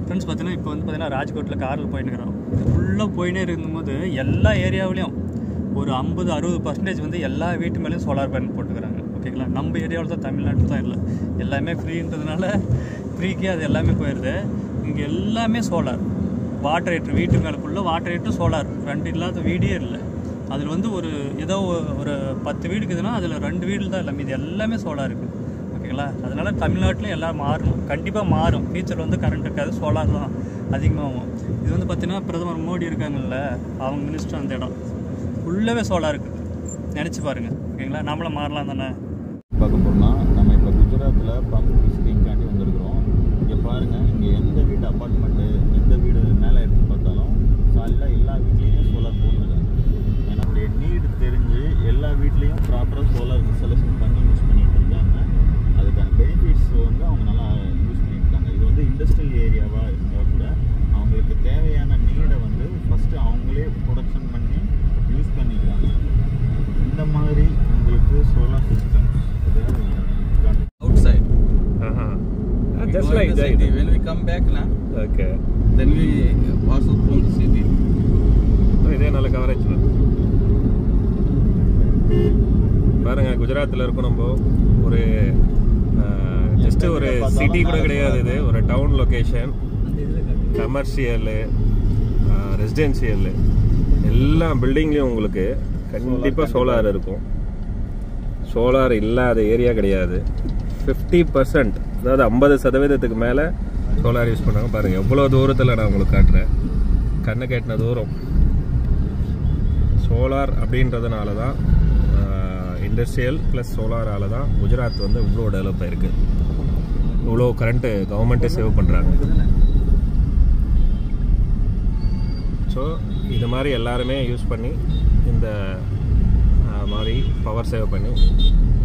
Friends பார்த்தீங்கன்னா இப்போ வந்து பார்த்தீங்கன்னா ராஜ்கோட்டில் காரில் போயின்னு இருக்கிறோம் ஃபுல்லாக போயினே இருக்கும்போது எல்லா ஏரியாவிலையும் ஒரு ஐம்பது அறுபது பர்சன்டேஜ் வந்து எல்லா வீட்டு மேலேயும் சோலார் பேனல் போட்டுக்கிறாங்க ஓகேங்களா நம்ம ஏரியாவில் தான் தமிழ்நாட்டில் தான் இல்லை எல்லாமே ஃப்ரீன்றதுனால ஃப்ரீக்கே அது எல்லாமே போயிடுது இங்கே எல்லாமே சோலார் வாட்டர் ஹீட்ரு வீட்டு மேலே ஃபுல்லாக வாட்டர் ஹீட்ரு சோலார் ரெண்டு இல்லாத வீடே இல்லை அதில் வந்து ஒரு ஏதோ ஒ- ஒரு பத்து வீடு இருக்குதுன்னா அதில் ரெண்டு வீடு தான் இல்லை இது எல்லாமே சோலார் இருக்குது ஓகேங்களா அதனால தமிழ்நாட்டில் எல்லாம் மாறணும் கண்டிப்பாக மாறும் ஃபியூச்சர் வந்து கரண்ட் இருக்காது சோலார் தான் அதிகமாகும் இது வந்து பார்த்தீங்கன்னா பிரதமர் மோடி இருக்காங்கல்ல அவங்க மினிஸ்டர் அந்த இடம் ஃபுல்லாகவே சோலார் இருக்குது நினச்சி பாருங்க ஓகேங்களா நம்மளும் மாறலாம் தானே பார்க்க போறோம்னா நம்ம இப்போ குஜராத்தில் பம்ப் விசிட்டிங்காண்டி வந்திருக்கிறோம் இங்கே பாருங்கள் இங்கே எந்த வீட்டு அப்பார்ட்மெண்ட்டு எந்த வீடு மேலே எடுத்து பார்த்தாலும் சாலிடாக எல்லா வீட்லேயுமே சோலார் போட்டுருக்காங்க ஏன்னா நம்மளுடைய நீடு தெரிஞ்சு எல்லா வீட்லேயும் ப்ராப்பராக சோலார் இன்ஸ்டாலேஷன் பண்ணி யூஸ் பண்ணிட்டு இருக்காங்க அதுக்கான பெனிஃபிட்ஸ் வந்து அவங்க நல்லா யூஸ் பண்ணியிருக்காங்க இது வந்து இண்டஸ்ட்ரியல் ஏரியாவாக இருந்தால் கூட அவங்களுக்கு தேவையான நீடை வந்து ஃபஸ்ட்டு அவங்களே ப்ரொடக்ஷன் பண்ணி யூஸ் பண்ணிக்கிறாங்க இந்த மாதிரி உங்களுக்கு solar systems outside. Uh-huh. We just go in like the that. city. When we come back now, Okay. then we pass out from the city. So, இதே நல்ல கவரேஜ் பாருங்க குஜராத்தில் இருக்கோம் நம்ம ஒரு ஜஸ்ட் ஒரு சிட்டி கூட கிடையாது இது ஒரு டவுன் லொகேஷன் கமர்ஷியலு ரெசிடென்சியல் எல்லா பில்டிங்லேயும் உங்களுக்கு கண்டிப்பாக சோலார் இருக்கும் சோலார் இல்லாத ஏரியா கிடையாது ஃபிஃப்டி பர்சன்ட் அதாவது ஐம்பது சதவீதத்துக்கு மேலே சோலார் யூஸ் பண்ணாங்க பாருங்கள் எவ்வளோ தூரத்தில் நான் உங்களுக்கு காட்டுறேன் கண்ணு கேட்டின தூரம் சோலார் அப்படின்றதுனால தான் இண்டஸ்ட்ரியல் ப்ளஸ் சோலாரால தான் குஜராத் வந்து இவ்வளோ டெவலப் ஆயிருக்கு இவ்வளோ கரண்ட்டு கவர்மெண்ட்டே சேவ் பண்ணுறாங்க ஸோ இது மாதிரி எல்லாருமே யூஸ் பண்ணி இந்த ஆஹ், மாதிரி பவர் சேவ் பண்ணி